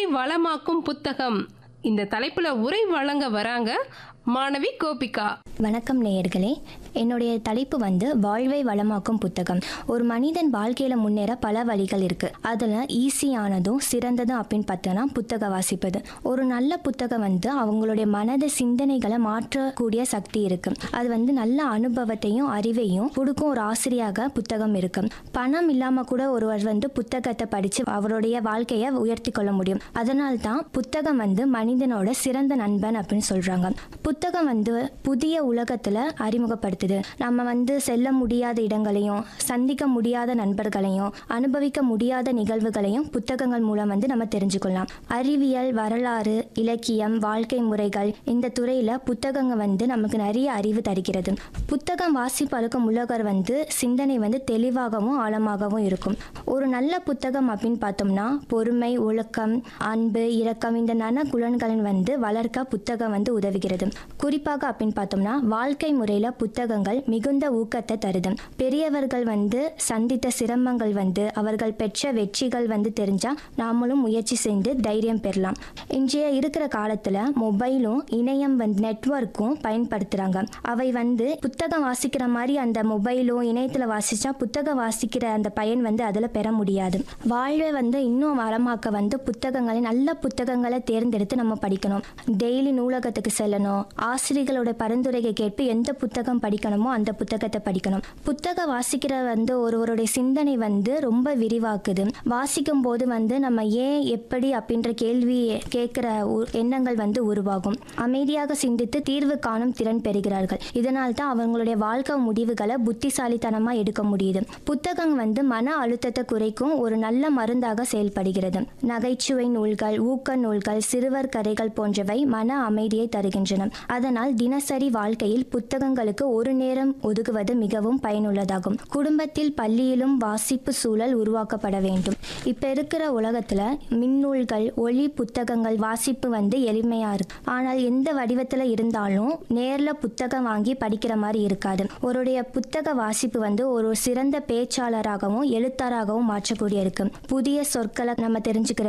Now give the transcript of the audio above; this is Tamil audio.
வளமாக்கும் புத்தகம் இந்த தலைப்புல உரை வழங்க வராங்க மாணவி கோபிகா வணக்கம் நேயர்களே என்னுடைய தலைப்பு வந்து வாழ்வை வளமாக்கும் புத்தகம் ஒரு மனிதன் வாழ்க்கையில் முன்னேற பல வழிகள் இருக்குது அதில் ஈஸியானதும் சிறந்ததும் அப்படின்னு பார்த்தோன்னா புத்தக வாசிப்பது ஒரு நல்ல புத்தகம் வந்து அவங்களுடைய மனத சிந்தனைகளை மாற்றக்கூடிய சக்தி இருக்குது அது வந்து நல்ல அனுபவத்தையும் அறிவையும் கொடுக்கும் ஒரு ஆசிரியாக புத்தகம் இருக்கு பணம் இல்லாமல் கூட ஒருவர் வந்து புத்தகத்தை படித்து அவருடைய வாழ்க்கையை உயர்த்தி கொள்ள முடியும் அதனால தான் புத்தகம் வந்து மனிதனோட சிறந்த நண்பன் அப்படின்னு சொல்கிறாங்க புத்தகம் வந்து புதிய உலகத்தில் அறிமுகப்படுத்துது நம்ம வந்து செல்ல முடியாத இடங்களையும் சந்திக்க முடியாத நண்பர்களையும் அனுபவிக்க முடியாத நிகழ்வுகளையும் புத்தகங்கள் மூலம் வந்து நம்ம தெரிஞ்சுக்கொள்ளலாம் அறிவியல் வரலாறு இலக்கியம் வாழ்க்கை முறைகள் இந்த துறையில் புத்தகங்கள் வந்து நமக்கு நிறைய அறிவு தருகிறது புத்தகம் வாசி பழக்கம் உள்ளவர் வந்து சிந்தனை வந்து தெளிவாகவும் ஆழமாகவும் இருக்கும் ஒரு நல்ல புத்தகம் அப்படின்னு பார்த்தோம்னா பொறுமை ஒழுக்கம் அன்பு இரக்கம் இந்த நனகுலன்களின் வந்து வளர்க்க புத்தகம் வந்து உதவுகிறது குறிப்பாக அப்படின்னு பார்த்தோம்னா வாழ்க்கை முறையில் புத்தகங்கள் மிகுந்த ஊக்கத்தை தருது பெரியவர்கள் வந்து சந்தித்த சிரமங்கள் வந்து அவர்கள் பெற்ற வெற்றிகள் வந்து தெரிஞ்சா நாமளும் முயற்சி செய்து தைரியம் பெறலாம் இன்றைய இருக்கிற காலத்தில் மொபைலும் இணையம் வந்து நெட்வொர்க்கும் பயன்படுத்துகிறாங்க அவை வந்து புத்தகம் வாசிக்கிற மாதிரி அந்த மொபைலும் இணையத்தில் வாசிச்சா புத்தகம் வாசிக்கிற அந்த பயன் வந்து அதில் பெற முடியாது வாழ்வை வந்து இன்னும் வளமாக்க வந்து புத்தகங்களை நல்ல புத்தகங்களை தேர்ந்தெடுத்து நம்ம படிக்கணும் டெய்லி நூலகத்துக்கு செல்லணும் ஆசிரியர்களோட பரிந்துரையை கேட்டு எந்த புத்தகம் படிக்கணுமோ அந்த புத்தகத்தை படிக்கணும் புத்தகம் வாசிக்கிற வந்து ஒருவருடைய சிந்தனை வந்து ரொம்ப விரிவாக்குது வாசிக்கும் போது வந்து நம்ம ஏன் எப்படி அப்படின்ற கேள்வி கேட்குற எண்ணங்கள் வந்து உருவாகும் அமைதியாக சிந்தித்து தீர்வு காணும் திறன் பெறுகிறார்கள் இதனால் தான் அவங்களுடைய வாழ்க்கை முடிவுகளை புத்திசாலித்தனமாக எடுக்க முடியுது புத்தகம் வந்து மன அழுத்தத்தை குறைக்கும் ஒரு நல்ல மருந்தாக செயல்படுகிறது நகைச்சுவை நூல்கள் ஊக்க நூல்கள் சிறுவர் கதைகள் போன்றவை மன அமைதியை தருகின்றன அதனால் தினசரி வாழ்க்கையில் புத்தகங்களுக்கு ஒரு நேரம் ஒதுக்குவது மிகவும் பயனுள்ளதாகும் குடும்பத்தில் பள்ளியிலும் வாசிப்பு சூழல் உருவாக்கப்பட வேண்டும் இப்ப இருக்கிற உலகத்துல மின்னூல்கள் ஒளி புத்தகங்கள் வாசிப்பு வந்து எளிமையா இருக்கு ஆனால் எந்த வடிவத்துல இருந்தாலும் நேர்ல புத்தகம் வாங்கி படிக்கிற மாதிரி இருக்காது ஒருடைய புத்தக வாசிப்பு வந்து ஒரு சிறந்த பேச்சாளராகவும் எழுத்தாளராகவும் மாற்றக்கூடிய இருக்கு புதிய சொற்களை நம்ம தெரிஞ்சுக்கிற